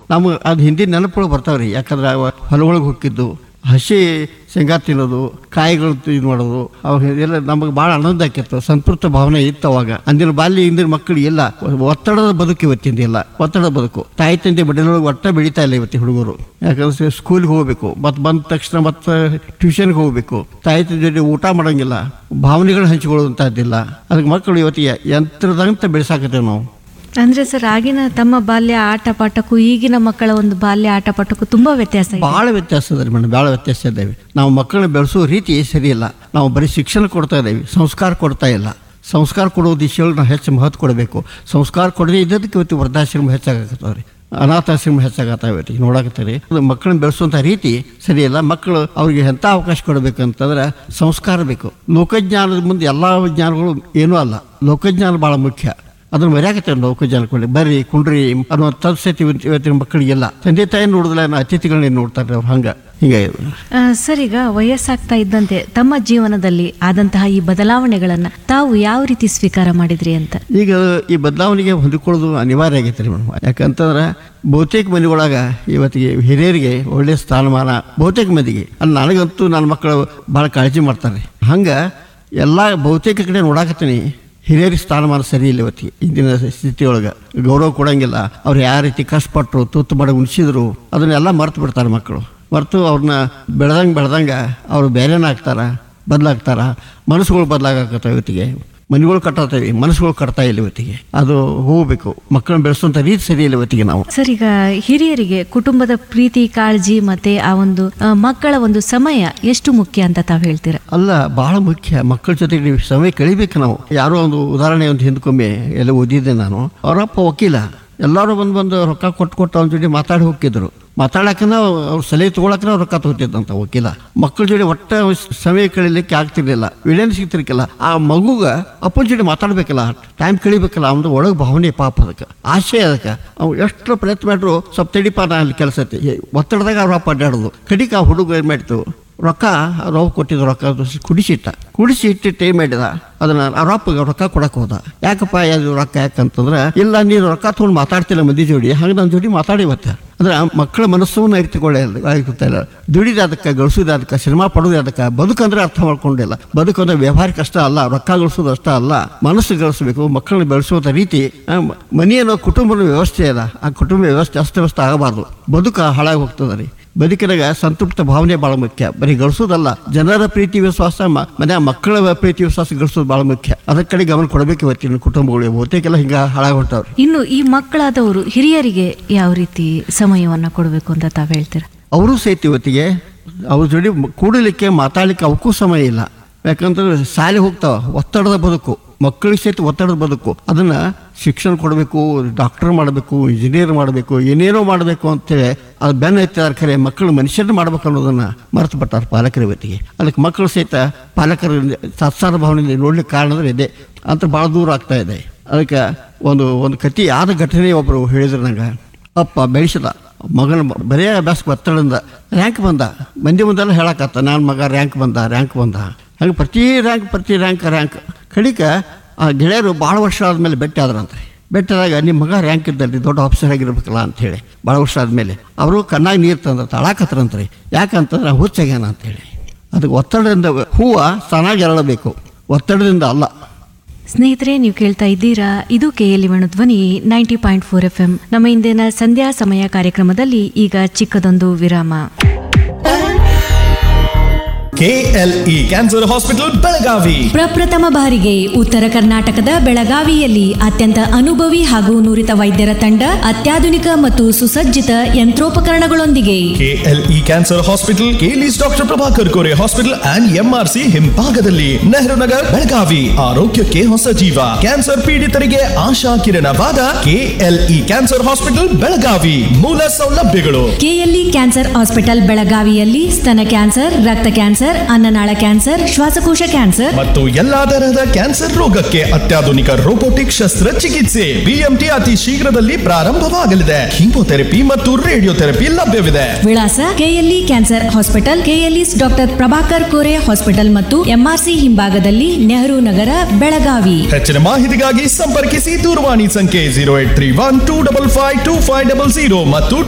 ನಮ್ಗೆ ಅದು ಹಿಂದಿನ ನೆನಪುಗಳು ಬರ್ತಾವ್ರಿ ಯಾಕಂದ್ರೆ ಅವ ಹೊಲಗಳಿಗೆ ಹೋಗಿದ್ದು ಹಸಿ ಶೇಂಗಾ ತಿನ್ನೋದು ಕಾಯಿಗಳು ಇದು ಮಾಡೋದು ಅವಾಗ ಎಲ್ಲ ನಮಗೆ ಭಾಳ ಆನಂದ ಆಕಿತ್ತು ಸಂತೃಪ್ತ ಭಾವನೆ ಇತ್ತು ಅವಾಗ ಅಂದಿನ ಬಾಲ್ಯ ಇಂದಿನ ಮಕ್ಕಳು ಇಲ್ಲ ಒತ್ತಡದ ಬದುಕು ಇವತ್ತಿಂದ ಇಲ್ಲ ಒತ್ತಡದ ಬದುಕು ತಾಯಿ ತಂದೆ ಬಡ್ಡಿನೊಳಗೆ ಒಟ್ಟ ಬೆಳೀತಾ ಇಲ್ಲ ಇವತ್ತು ಹುಡುಗರು ಯಾಕಂದ್ರೆ ಸ್ಕೂಲ್ಗೆ ಹೋಗ್ಬೇಕು ಮತ್ತು ಬಂದ ತಕ್ಷಣ ಮತ್ತೆ ಟ್ಯೂಷನ್ಗೆ ಹೋಗ್ಬೇಕು ತಾಯಿ ತಂದೆ ಜೊತೆ ಊಟ ಮಾಡೋಂಗಿಲ್ಲ ಭಾವನೆಗಳು ಹಂಚಿಕೊಳ್ಳುವಂಥದ್ದಿಲ್ಲ ಅದಕ್ಕೆ ಮಕ್ಕಳು ಇವತ್ತಿಗೆ ಯಂತ್ರದಂತ ಬೆಳೆಸಾಕತ್ತೇವೆ ನಾವು ಅಂದ್ರೆ ಸರ್ ಆಗಿನ ತಮ್ಮ ಬಾಲ್ಯ ಆಟ ಪಾಠಕ್ಕೂ ಈಗಿನ ಮಕ್ಕಳ ಒಂದು ಬಾಲ್ಯ ಆಟ ಪಾಠಕ್ಕೂ ತುಂಬಾ ವ್ಯತ್ಯಾಸ ಇದೆ ಭಾಳ ವ್ಯತ್ಯಾಸ ಇದೆ ರೀ ಮೇಡಮ್ ಭಾಳ ವ್ಯತ್ಯಾಸ ಇದ್ದೇವೆ ನಾವು ಮಕ್ಕಳನ್ನ ಬೆಳೆಸೋ ರೀತಿ ಸರಿಯಿಲ್ಲ ನಾವು ಬರೀ ಶಿಕ್ಷಣ ಕೊಡ್ತಾ ಇದ್ದೇವೆ ಸಂಸ್ಕಾರ ಕೊಡ್ತಾ ಇಲ್ಲ ಸಂಸ್ಕಾರ ಕೊಡೋ ದಿಶೆಯೊಳಗೆ ನಾವು ಹೆಚ್ಚು ಮಹತ್ವ ಕೊಡಬೇಕು ಸಂಸ್ಕಾರ ಕೊಡದೇ ಇದ್ದದಕ್ಕೆ ಇವತ್ತು ವೃದ್ಧಾಶ್ರಮ ಹೆಚ್ಚಾಗತ್ತವ ರೀ ಅನಾಥಾಶ್ರಮ ಹೆಚ್ಚಾಗತ್ತಾವ ಇವತ್ತಿಗೆ ನೋಡಕತ್ತೀರಿ ಅದು ಮಕ್ಕಳನ್ನ ಬೆಳೆಸುವಂಥ ರೀತಿ ಸರಿಯಿಲ್ಲ ಮಕ್ಕಳು ಅವ್ರಿಗೆ ಎಂಥ ಅವಕಾಶ ಕೊಡಬೇಕಂತಂದ್ರೆ ಸಂಸ್ಕಾರ ಬೇಕು ಲೋಕಜ್ಞಾನದ ಮುಂದೆ ಎಲ್ಲ ಜ್ಞಾನಗಳು ಏನೂ ಅಲ್ಲ ಲೋಕಜ್ಞಾನ ಭಾಳ ಮುಖ್ಯ ಅದನ್ನ ಮರ್ಯಾಕತ್ತೇವೆ ಲೋಕ ಜನಕೊಳ್ಳಿ ಬರ್ರಿ ಕುಂಡ್ರಿ ಅನ್ನೋ ತತ್ಸತಿ ಇವತ್ತಿನ ಮಕ್ಕಳಿಗೆಲ್ಲ ತಂದೆ ತಾಯಿ ನೋಡಿದ್ರೆ ಅತಿಥಿಗಳನ್ನ ನೋಡ್ತಾರೆ ಅವ್ರು ಹಂಗೆ ಹೀಗೆ ಆ, ಸರ್ ಈಗ ವಯಸ್ಸಾಗ್ತಾ ಇದ್ದಂತೆ ತಮ್ಮ ಜೀವನದಲ್ಲಿ ಆದಂತಹ ಈ ಬದಲಾವಣೆಗಳನ್ನ ತಾವು ಯಾವ ರೀತಿ ಸ್ವೀಕಾರ ಮಾಡಿದ್ರಿ ಅಂತ ಈಗ ಈ ಬದಲಾವಣೆಗೆ ಹೊಂದಿಕೊಳ್ಳೋದು ಅನಿವಾರ್ಯ ಆಗೈತೆ ರೀ ಮೇಡಮ್ ಯಾಕಂತಂದ್ರೆ ಬಹುತೇಕ ಮನೆಗಳಾಗ ಇವತ್ತಿಗೆ ಹಿರಿಯರಿಗೆ ಒಳ್ಳೆಯ ಸ್ಥಾನಮಾನ ಬಹುತೇಕ ಮಂದಿಗೆ ಅಲ್ಲಿ ನನಗಂತೂ ನನ್ನ ಮಕ್ಕಳು ಭಾಳ ಕಾಳಜಿ ಮಾಡ್ತಾರೆ ಹಂಗೆ ಎಲ್ಲ ಬಹುತೇಕ ಕಡೆ ನೋಡಾಕತ್ತೀನಿ ಹಿರಿಯರಿಗೆ ಸ್ಥಾನಮಾನ ಸರಿ ಇಲ್ಲ ಇವತ್ತಿಗೆ ಇಂದಿನ ಸ್ಥಿತಿಯೊಳಗೆ ಗೌರವ ಕೊಡಂಗಿಲ್ಲ ಅವ್ರು ಯಾವ ರೀತಿ ಕಷ್ಟಪಟ್ಟರು ತುತ್ತು ಮಾಡಿ ಉಣಿಸಿದ್ರು ಅದನ್ನೆಲ್ಲ ಮರ್ತು ಬಿಡ್ತಾರೆ ಮಕ್ಕಳು ಮರೆತು ಅವ್ರನ್ನ ಬೆಳೆದಂಗೆ ಬೆಳೆದಂಗೆ ಅವರು ಬೇರೆನೇ ಆಗ್ತಾರ ಬದಲಾಗ್ತಾರ ಮನಸ್ಸುಗಳು ಬದಲಾಗತ್ತವೆ ಇವತ್ತಿಗೆ ಮನೆಗಳು ಕಟ್ಟತ್ತೇವೆ ಮನಸ್ಸುಗಳು ಕಟ್ತಾ ಇಲ್ಲ ಇವತ್ತಿಗೆ ಅದು ಹೋಗಬೇಕು ಮಕ್ಕಳನ್ನ ಬೆಳೆಸುವಂಥ ರೀತಿ ಸರಿ ಇಲ್ಲ ಇವತ್ತಿಗೆ ನಾವು ಸರ್ ಈಗ ಹಿರಿಯರಿಗೆ ಕುಟುಂಬದ ಪ್ರೀತಿ ಕಾಳಜಿ ಮತ್ತೆ ಆ ಒಂದು ಆ, ಮಕ್ಕಳ ಒಂದು ಸಮಯ ಎಷ್ಟು ಮುಖ್ಯ ಅಂತ ತಾವು ಹೇಳ್ತೀರಾ ಅಲ್ಲ ಬಹಳ ಮುಖ್ಯ ಮಕ್ಕಳ ಜೊತೆಗೆ ನೀವು ಸಮಯ ಕಳಿಬೇಕು ನಾವು ಯಾರೋ ಒಂದು ಉದಾಹರಣೆ ಒಂದು ಹಿಂದ್ಕೊಮ್ಮೆ ಎಲ್ಲ ಓದಿದ್ದೆ ನಾನು ಅವರಪ್ಪ ವಕೀಲ ಎಲ್ಲರೂ ಬಂದು ಬಂದು ರೊಕ್ಕ ಕೊಟ್ಟು ಕೊಟ್ಟು ಅವನ ಜೊತೆ ಮಾತಾಡಿ ಹೋಗಿದ್ರು ಮಾತಾಡಕ್ಕನ ಅವ್ರು ಸಲಹೆ ತೊಗೊಳಕ್ಕನ ರೊಕ್ಕ ತಗೋತಿದ್ದಂತ ವಕೀಲ ಮಕ್ಕಳ ಜೊತೆ ಒಟ್ಟ ಸಮಯ ಕಳೀಲಿಕ್ಕೆ ಆಗ್ತಿರ್ಲಿಲ್ಲ ವಿಳಿಯನ್ ಸಿಗ್ತಿರ್ಕಿಲ್ಲ ಆ ಮಗುಗ ಅಪ್ಪನ ಜೊತೆ ಮಾತಾಡ್ಬೇಕಲ್ಲ ಟೈಮ್ ಕಳಿಬೇಕಲ್ಲ ಅವನದು ಒಳಗೆ ಭಾವನೆ ಪಾಪ ಅದಕ್ಕೆ ಆಸೆ ಅದಕ್ಕೆ ಅವು ಎಷ್ಟು ಪ್ರಯತ್ನ ಮಾಡ್ರು ಸ್ವಲ್ಪ ತಡಿಪ ನಾ ಅಲ್ಲಿ ಕೆಲಸ ಐತಿ ಏ, ಒತ್ತಡದಾಗ ಅವ್ರ ಅಪ್ಪ ಅಡ್ಡಾಡೋದು ಕಡಿಕ ಆ ಹುಡುಗ ಏನು ಮಾಡ್ತು ರೊಕ್ಕ ರವ್ ಕೊಟ್ಟಿದ್ದು ರೊಕ್ಕ ಅದು ಕುಡಿಸಿಟ್ಟ ಕುಡಿಸಿ ಇಟ್ಟು ಟೈಮ್ ಮಾಡಿದ ಅದನ್ನ ಅವ್ರ ಅಪ್ಪಗೆ ರೊಕ್ಕ ಕೊಡಕ್ಕೆ ಹೋದ ಯಾಕಪ್ಪ ಅದು ರೊಕ್ಕ ಯಾಕಂತಂದ್ರೆ ಇಲ್ಲ ನೀನು ರೊಕ್ಕ ತೊಗೊಂಡು ಮಾತಾಡ್ತಿಲ್ಲ ಮಂದಿ ಜೋಡಿ ಹಂಗೆ ನನ್ನ ಜೋಡಿ ಮಾತಾಡಿ ಇವತ್ತು ಅಂದ್ರೆ ಆ ಮಕ್ಕಳ ಮನಸ್ಸನ್ನು ಅರಿತುಕೊಳ್ಳೆ ಇಲ್ಲ ದುಡಿದ ಅದಕ್ಕೆ ಗಳಿಸೋದು ಅದಕ್ಕೆ ಶ್ರಮ ಪಡೋದು ಅದಕ್ಕೆ ಬದುಕಂದ್ರೆ ಅರ್ಥ ಮಾಡ್ಕೊಂಡಿಲ್ಲ ಬದುಕಂದ್ರೆ ವ್ಯವಹಾರಿಕ ಅಷ್ಟ ಅಲ್ಲ ರೊಕ್ಕ ಗಳಿಸೋದು ಅಷ್ಟ ಅಲ್ಲ ಮನಸ್ಸು ಗಳಿಸಬೇಕು ಮಕ್ಕಳನ್ನ ಬೆಳೆಸುವಂಥ ರೀತಿ ಆ, ಮ- ಮನೆ ಅನ್ನೋ ಕುಟುಂಬದ ವ್ಯವಸ್ಥೆ ಅದ ಆ ಕುಟುಂಬ ವ್ಯವಸ್ಥೆ ಅಸ್ತವ್ಯಸ್ತ ಆಗಬಾರ್ದು ಬದುಕು ಹಾಳಾಗಿ ಹೋಗ್ತದೆ ರೀ ಬದುಕಿನಾಗ ಸಂತೃಪ್ತ ಭಾವನೆ ಭಾಳ ಮುಖ್ಯ ಬರೀ ಗಳಿಸೋದಲ್ಲ ಜನರ ಪ್ರೀತಿ ವಿಶ್ವಾಸ ಮ- ಮನೆ ಮಕ್ಕಳ ಪ್ರೀತಿ ವಿಶ್ವಾಸ ಗಳಿಸೋದು ಭಾಳ ಮುಖ್ಯ ಅದರ ಕಡೆ ಗಮನ ಕೊಡಬೇಕು ಇವತ್ತಿನ ಕುಟುಂಬಗಳು ಬಹುತೇಕೆಲ್ಲ ಹಿಂಗೆ ಹಾಳಾಗಿ ಹೊಂಟವ್ರಿ ಇನ್ನು ಈ ಮಕ್ಕಳಾದವರು ಹಿರಿಯರಿಗೆ ಯಾವ ರೀತಿ ಸಮಯವನ್ನ ಕೊಡಬೇಕು ಅಂತ ತಾವು ಹೇಳ್ತೀರಾ ಅವರು ಸಹಿತ ಇವತ್ತಿಗೆ ಅವ್ರ ಜೋಡಿ ಮ- ಕೂಡಲಿಕ್ಕೆ ಮಾತಾಡಲಿಕ್ಕೆ ಅವಕ್ಕೂ ಸಮಯ ಇಲ್ಲ ಯಾಕಂತಂದ್ರೆ ಶಾಲೆ ಹೋಗ್ತಾವ ಒತ್ತಡದ ಬದುಕು ಮಕ್ಕಳಿಗೆ ಸಹಿತ ಒತ್ತಡದ ಬದುಕು ಅದನ್ನ ಶಿಕ್ಷಣ ಕೊಡಬೇಕು ಡಾಕ್ಟರ್ ಮಾಡಬೇಕು ಇಂಜಿನಿಯರ್ ಮಾಡಬೇಕು ಏನೇನೋ ಮಾಡಬೇಕು ಅಂತೇಳಿ ಅದು ಬೆನ್ನ ಎತ್ತಿದಾರೆ ಖರೆ ಮಕ್ಕಳು ಮನುಷ್ಯರನ್ನ ಮಾಡ್ಬೇಕು ಅನ್ನೋದನ್ನ ಮರೆತು ಬಿಟ್ಟಾರೆ ಪಾಲಕರ ಇವತ್ತಿಗೆ ಅದಕ್ಕೆ ಮಕ್ಕಳು ಸಹಿತ ಪಾಲಕರ ಸತ್ಸಾರ ಭಾವನೆಯಿಂದ ನೋಡ್ಲಿಕ್ಕೆ ಕಾರಣ ಅಂದ್ರೆ ಇದೆ ಅಂತ ಭಾಳ ದೂರ ಆಗ್ತಾ ಇದೆ ಅದಕ್ಕೆ ಒಂದು ಒಂದು ಕತಿ ಆದ ಘಟನೆ ಒಬ್ಬರು ಹೇಳಿದ್ರು ನಂಗೆ ಅಪ್ಪ ಬೆಳೆಸಿದ ಮಗನ ಬ- ಬರೇ ಅಭ್ಯಾಸ ಒತ್ತಡದಿಂದ ರ್ಯಾಂಕ್ ಬಂದ ಮಂದಿ ಮುಂದೆಲ್ಲ ಹೇಳಕತ್ತ ನಾನು ಮಗ ರ್ಯಾಂಕ್ ಬಂದ ರ್ಯಾಂಕ್ ಬಂದ ಹಾಗೆ ಪ್ರತಿ ರ್ಯಾಂಕ್ ಪ್ರತಿ ರ್ಯಾಂಕ್ ರ್ಯಾಂಕ್ ಕಡಿಕ ಆ ಗೆಳೆಯರು ಭಾಳ ವರ್ಷ ಆದಮೇಲೆ ಭೇಟಿ ಆದ್ರಂತೆ ಭೇಟಿ ಆದಾಗ ನಿಮ್ಮ ಮಗ ರ್ಯಾಂಕ್ ಇದ್ದಲ್ಲಿ ದೊಡ್ಡ ಆಫೀಸರ್ ಆಗಿರ್ಬೇಕಲ್ಲ ಅಂಥೇಳಿ ಭಾಳ ವರ್ಷ ಆದಮೇಲೆ ಅವರು ಕಣ್ಣಾಗ ನೀರು ತಂದ್ರೆ ತಳಾಕತ್ರಂತ್ರಿ ಯಾಕಂತಂದ್ರೆ ಹುಚ್ಚಾಗ್ಯಾನ ಅಂತೇಳಿ ಅದಕ್ಕೆ ಒತ್ತಡದಿಂದ ಹೂವು ಚೆನ್ನಾಗಿ ಅರಳಬೇಕು ಒತ್ತಡದಿಂದ ಅಲ್ಲ ಸ್ನೇಹಿತರೆ ನೀವು ಕೇಳ್ತಾ ಇದ್ದೀರಾ ಇದು K L Dhwani ninety point four F M ನಮ್ಮ ಇಂದಿನ ಸಂಧ್ಯಾ ಸಮಯ ಕಾರ್ಯಕ್ರಮದಲ್ಲಿ ಈಗ ಚಿಕ್ಕದೊಂದು ವಿರಾಮ ಕೆಎಲ್ಇ ಕ್ಯಾನ್ಸರ್ ಹಾಸ್ಪಿಟಲ್ ಬೆಳಗಾವಿ ಪ್ರಪ್ರಥಮ ಬಾರಿಗೆ ಉತ್ತರ ಕರ್ನಾಟಕದ ಬೆಳಗಾವಿಯಲ್ಲಿ ಅತ್ಯಂತ ಅನುಭವಿ ಹಾಗೂ ನುರಿತ ವೈದ್ಯರ ತಂಡ ಅತ್ಯಾಧುನಿಕ ಮತ್ತು ಸುಸಜ್ಜಿತ ಯಂತ್ರೋಪಕರಣಗಳೊಂದಿಗೆ KLE cancer hospital KLE's doctor Prabhakar Kore hospital and MRC ಹಿಂಭಾಗದಲ್ಲಿ ನೆಹರು ನಗರ್ ಬೆಳಗಾವಿ ಆರೋಗ್ಯಕ್ಕೆ ಹೊಸ ಜೀವ ಕ್ಯಾನ್ಸರ್ ಪೀಡಿತರಿಗೆ ಆಶಾ ಕಿರಣವಾದ ಕೆಎಲ್ಇ ಕ್ಯಾನ್ಸರ್ ಹಾಸ್ಪಿಟಲ್ ಬೆಳಗಾವಿ ಮೂಲ ಸೌಲಭ್ಯಗಳು ಕೆಎಲ್ಇ ಕ್ಯಾನ್ಸರ್ ಹಾಸ್ಪಿಟಲ್ ಬೆಳಗಾವಿಯಲ್ಲಿ ಸ್ತನ ಕ್ಯಾನ್ಸರ್ ರಕ್ತ ಕ್ಯಾನ್ಸರ್ ಅನ್ನನಾಳ ಕ್ಯಾನ್ಸರ್ ಶ್ವಾಸಕೋಶ ಕ್ಯಾನ್ಸರ್ ಮತ್ತು ಎಲ್ಲಾ ತರಹದ ಕ್ಯಾನ್ಸರ್ ರೋಗಕ್ಕೆ ಅತ್ಯಾಧುನಿಕ ರೋಬೋಟಿಕ್ ಶಸ್ತ್ರಚಿಕಿತ್ಸೆ ಬಿಎಂಟಿ ಅತಿ ಶೀಘ್ರದಲ್ಲಿ ಪ್ರಾರಂಭವಾಗಲಿದೆ ಕೀಮೋಥೆರಪಿ ಮತ್ತು ರೇಡಿಯೋಥೆರಪಿ ಲಭ್ಯವಿದೆ ವಿಳಾಸ KLE cancer hospital KLE's doctor Prabhakar Kore hospital ಮತ್ತು ಎಂಆರ್ಸಿ ಹಿಂಭಾಗದಲ್ಲಿ ನೆಹರು ನಗರ ಬೆಳಗಾವಿ ಹೆಚ್ಚಿನ ಮಾಹಿತಿಗಾಗಿ ಸಂಪರ್ಕಿಸಿ ದೂರವಾಣಿ ಸಂಖ್ಯೆ zero eight three one two double five two five double zero ಮತ್ತು